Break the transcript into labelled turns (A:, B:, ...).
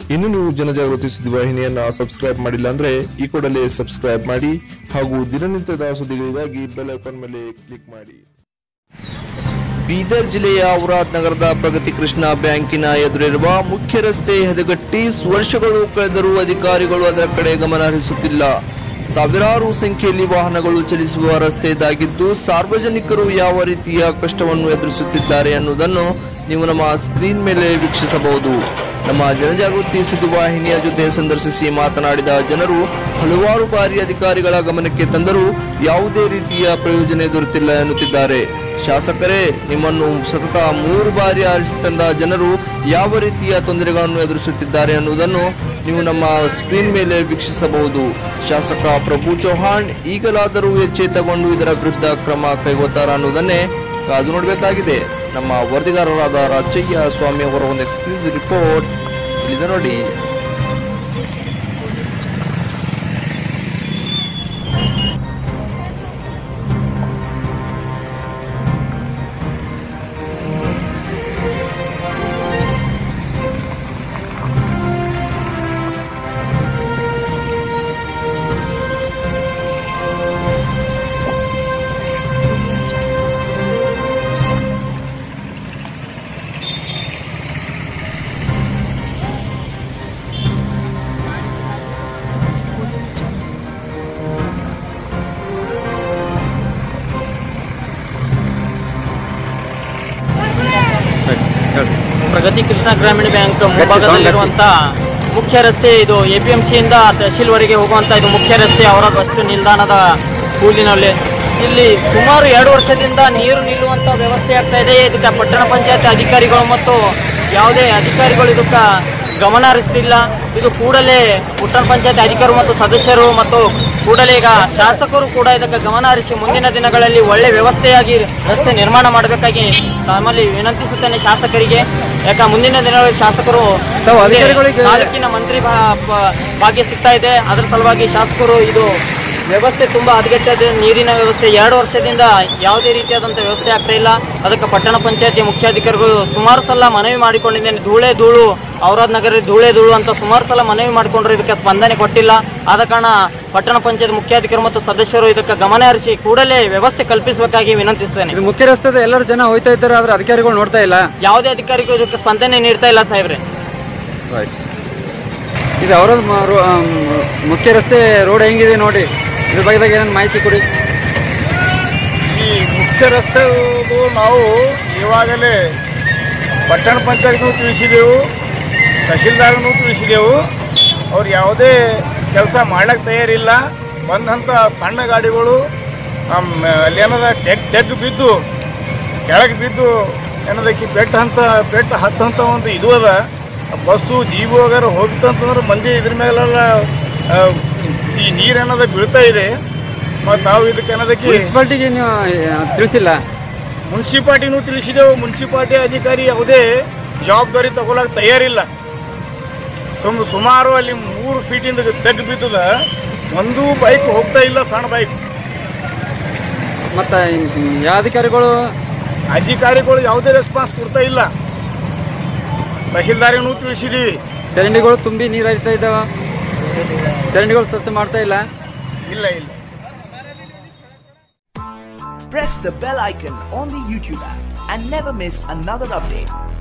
A: ಇನ್ನು ನೀವು ಜನಜಾಗೃತಿ ಸುದ್ದಿವಾಹಿನಿಯನ್ನ ಸಬ್ಸ್ಕ್ರೈಬ್ ಮಾಡಿಲ್ಲ ಅಂದ್ರೆ ಈ ಕೂಡಲೇ ಸಬ್ಸ್ಕ್ರೈಬ್ ಮಾಡಿ ಹಾಗೂ ದಿನನಿತ್ಯದ ಸುದ್ದಿಗಳಿಗಾಗಿ ಬೆಲ್ ಐಕಾನ್ ಮೇಲೆ ಕ್ಲಿಕ್ ಮಾಡಿ
B: ಬೀದರ್ ಜಿಲ್ಲೆಯ ಔರಾದ್ ನಗರದ ಪ್ರಗತಿ ಕೃಷ್ಣ ಬ್ಯಾಂಕಿನ ಎದುರಿರುವ ಮುಖ್ಯ ರಸ್ತೆ ಹದಗಟ್ಟಿ ವರ್ಷಗಳು ಕಳೆದರೂ ಅಧಿಕಾರಿಗಳು ಅದರ ಕಡೆ ಗಮನ ಹರಿಸುತ್ತಿಲ್ಲ ಸಾವಿರಾರು ಸಂಖ್ಯೆಯಲ್ಲಿ ವಾಹನಗಳು ಚಲಿಸುವ ರಸ್ತೆ ಇದಾಗಿದ್ದು ಸಾರ್ವಜನಿಕರು ಯಾವ ರೀತಿಯ ಕಷ್ಟವನ್ನು ಎದುರಿಸುತ್ತಿದ್ದಾರೆ ಅನ್ನುವುದನ್ನು ನೀವು ನಮ್ಮ ಸ್ಕ್ರೀನ್ ಮೇಲೆ ವೀಕ್ಷಿಸಬಹುದು ನಮ್ಮ ಜನಜಾಗೃತಿ ಸುದ್ದಿವಾಹಿನಿಯ ಜೊತೆ ಸಂದರ್ಶಿಸಿ ಮಾತನಾಡಿದ ಜನರು ಹಲವಾರು ಬಾರಿ ಅಧಿಕಾರಿಗಳ ಗಮನಕ್ಕೆ ತಂದರೂ ಯಾವುದೇ ರೀತಿಯ ಪ್ರಯೋಜನ ದೊರೆತಿಲ್ಲ ಎನ್ನುತ್ತಿದ್ದಾರೆ ಶಾಸಕರೇ ನಿಮ್ಮನ್ನು ಸತತ ಮೂರು ಬಾರಿ ಆರಿಸಿ ತಂದ ಜನರು ಯಾವ ರೀತಿಯ ತೊಂದರೆಗಳನ್ನು ಎದುರಿಸುತ್ತಿದ್ದಾರೆ ಅನ್ನುವುದನ್ನು ನೀವು ನಮ್ಮ ಸ್ಕ್ರೀನ್ ಮೇಲೆ ವೀಕ್ಷಿಸಬಹುದು ಶಾಸಕ ಪ್ರಭು ಚೌಹಾಣ್ ಈಗಲಾದರೂ ಎಚ್ಚೆತ್ತುಕೊಂಡು ಇದರ ವಿರುದ್ಧ ಕ್ರಮ ಕೈಗೊಳ್ತಾರ ಅನ್ನುವುದನ್ನೇ ಕಾದು ನೋಡಬೇಕಾಗಿದೆ ನಮ್ಮ ವರದಿಗಾರರಾದ ರಾಜಯ್ಯ ಸ್ವಾಮಿ ಅವರ ಒಂದು ಎಕ್ಸ್ಕ್ಲೂಸಿವ್ ರಿಪೋರ್ಟ್ ಇಲ್ಲಿದೆ ನೋಡಿ
C: ಪ್ರಗತಿ ಕೃಷ್ಣ ಗ್ರಾಮೀಣ ಬ್ಯಾಂಕ್ ಮುಂಭಾಗದಲ್ಲಿರುವಂತ ಮುಖ್ಯ ರಸ್ತೆ ಇದು ಎ ಪಿ ಎಂ ಸಿಯಿಂದ ತಹಶೀಲ್ವರೆಗೆ ಹೋಗುವಂತ ಇದು ಮುಖ್ಯ ರಸ್ತೆ ಅವರ ಬಸ್ ನಿಲ್ದಾಣದ ಕೂಲಿನಲ್ಲಿ ಇಲ್ಲಿ ಸುಮಾರು ಎರಡು ವರ್ಷದಿಂದ ನೀರು ನಿಲ್ಲುವಂತ ವ್ಯವಸ್ಥೆ ಆಗ್ತಾ ಇದೆ ಇದಕ್ಕೆ ಪಟ್ಟಣ ಪಂಚಾಯತ್ ಅಧಿಕಾರಿಗಳು ಮತ್ತು ಯಾವುದೇ ಅಧಿಕಾರಿಗಳು ಇದಕ್ಕೆ ಗಮನ ಹರಿಸ್ತಿಲ್ಲ ಇದು ಕೂಡಲೇ ಪಟ್ಟಣ ಪಂಚಾಯತ್ ಅಧಿಕಾರಿಗಳು ಮತ್ತು ಸದಸ್ಯರು ಮತ್ತು ಕೂಡಲೇ ಈಗ ಶಾಸಕರು ಕೂಡ ಇದಕ್ಕೆ ಗಮನ ಹರಿಸಿ ಮುಂದಿನ ದಿನಗಳಲ್ಲಿ ಒಳ್ಳೆ ವ್ಯವಸ್ಥೆಯಾಗಿ ರಸ್ತೆ ನಿರ್ಮಾಣ ಮಾಡಬೇಕಾಗಿ ತಮ್ಮಲ್ಲಿ ವಿನಂತಿಸುತ್ತೇನೆ ಶಾಸಕರಿಗೆ ಯಾಕ ಮುಂದಿನ ದಿನಗಳಲ್ಲಿ ಶಾಸಕರು
D: ತಾವು ಅಧಿಕಾರಿಗಳಿಗೆ-
C: ತಾಲೂಕಿನ ಮಂತ್ರಿ ಭಾ- ಭಾ- ಭಾಗ್ಯ ಸಿಗ್ತಾ ಇದೆ ಅದರ ಸಲುವಾಗಿ ಶಾಸಕರು ಇದು ವ್ಯವಸ್ಥೆ ತುಂಬಾ ಹದಗೆಟ್ಟಿದೆ ನೀರಿನ ವ್ಯವಸ್ಥೆ ಎರಡು ವರ್ಷದಿಂದ ಯಾವುದೇ ರೀತಿಯಾದಂಥ ವ್ಯವಸ್ಥೆ ಆಗ್ತಾ ಇಲ್ಲ ಅದಕ್ಕೆ ಪಟ್ಟಣ ಪಂಚಾಯತಿ ಮುಖ್ಯಾಧಿಕಾರಿಗಳು ಸುಮಾರು ಸಲ ಮನವಿ ಮಾಡಿಕೊಂಡಿದ್ದೇನೆ ಧೂಳೆ ಧೂಳು ಔರಾದ್ ನಗರ ಧೂಳೆ ಧೂಳು ಅಂತ ಸುಮಾರು ಸಲ ಮನವಿ ಮಾಡಿಕೊಂಡ್ರು ಇದಕ್ಕೆ ಸ್ಪಂದನೆ ಕೊಟ್ಟಿಲ್ಲ ಆದ ಕಾರಣ ಪಟ್ಟಣ ಪಂಚಾಯತ್ ಮುಖ್ಯಾಧಿಕಾರಿ ಮತ್ತು ಸದಸ್ಯರು ಇದಕ್ಕೆ ಗಮನ ಹರಿಸಿ ಕೂಡಲೇ ವ್ಯವಸ್ಥೆ ಕಲ್ಪಿಸಬೇಕಾಗಿ ವಿನಂತಿಸ್ತೇನೆ
D: ಇದು ಮುಖ್ಯ ರಸ್ತೆದ ಎಲ್ಲರೂ ಜನ ಹೋಯ್ತಾ ಇದ್ದಾರೆ ಆದ್ರೆ ಅಧಿಕಾರಿಗಳು ನೋಡ್ತಾ ಇಲ್ಲ
C: ಯಾವುದೇ ಅಧಿಕಾರಿಗೂ ಇದಕ್ಕೆ ಸ್ಪಂದನೆ ನೀಡ್ತಾ ಇಲ್ಲ ಸಾಹೇಬ್ರೆ
D: ಇದು ಅವರ ಮುಖ್ಯ ರಸ್ತೆ ರೋಡ್ ಹೆಂಗಿದೆ ನೋಡಿ ಇದ್ರ ಬಗ್ಗೆದಾಗ ಏನೇನು ಮಾಹಿತಿ ಕೊಡಿ
E: ಈ ಮುಖ್ಯ ರಸ್ತೆದು ನಾವು ಇವಾಗಲೇ ಪಟ್ಟಣ ಪಂಚಾಯತ್ನೂ ತಿಳಿಸಿದೆವು ತಹಶೀಲ್ದಾರ್ನೂ ತಿಳಿಸಿದೆವು ಅವ್ರು ಯಾವುದೇ ಕೆಲಸ ಮಾಡ್ಲಿಕ್ಕೆ ತಯಾರಿಲ್ಲ ಬಂದಂಥ ಸಣ್ಣ ಗಾಡಿಗಳು ಅಲ್ಲೇನದ ಟೆಗ್ ಟೆಗ್ ಬಿದ್ದು ಕೆಳಗೆ ಬಿದ್ದು ಏನದಕ್ಕೆ ಬೆಟ್ಟ ಹಂತ ಬೆಟ್ಟ ಹತ್ತಂತ ಒಂದು ಇದು ಅದ ಬಸ್ಸು ಜೀಬು ವಗೇರೆ ಹೋಗ್ತಂತಂದ್ರೆ ಮಂದಿ ಇದ್ರ ಮೇಲೆಲ್ಲ ಆ, ಈ ನೀರೇನದ ಬೀಳ್ತಾ ಇದೆ ಮತ್ತು ನಾವು ಇದಕ್ಕೆ ಏನದಕ್ಕೆ
D: ಮುನ್ಸಿಪಾಲ್ಟಿಗೆ ನೀವು ಆ, ತಿಳಿಸಿಲ್ಲ
E: ಮುನ್ಸಿಪಾಲ್ಟಿನೂ ತಿಳಿಸಿದೆವು ಮುನ್ಸಿಪಾಲ್ಟಿ ಅಧಿಕಾರಿ ಯಾವುದೇ ಜವಾಬ್ದಾರಿ ತಗೊಳಕ್ ತಯಾರಿಲ್ಲ ಸುಮ್ ಸುಮಾರು ಅಲ್ಲಿ ಮೂರು ಫೀಟಿಂದ ತೆಗ್ ಬಿದ್ದದ ಒಂದು ಬೈಕ್ ಹೋಗ್ತಾ ಇಲ್ಲ ಸಣ್ಣ ಬೈಕ್
D: ಮತ್ತು ಯಾವ ಅಧಿಕಾರಿಗಳು
E: ಅಧಿಕಾರಿಗಳು ಯಾವುದೇ ರೆಸ್ಪಾನ್ಸ್ ಕೊಡ್ತಾ ಇಲ್ಲ ತಹಶೀಲ್ದಾರಿನೂ ತಿಳಿಸಿದೀವಿ
D: ಚರಂಡಿಗಳು ತುಂಬಿ ನೀರು ಹರಿತಾ ಇದ್ದಾವ ಚರಂಡಿಗಳು ಸ್ವಚ್ಛ ಮಾಡ್ತಾ ಇಲ್ಲ
E: ಇಲ್ಲ ಇಲ್ಲ
F: press the bell icon on the YouTube app and never miss another update.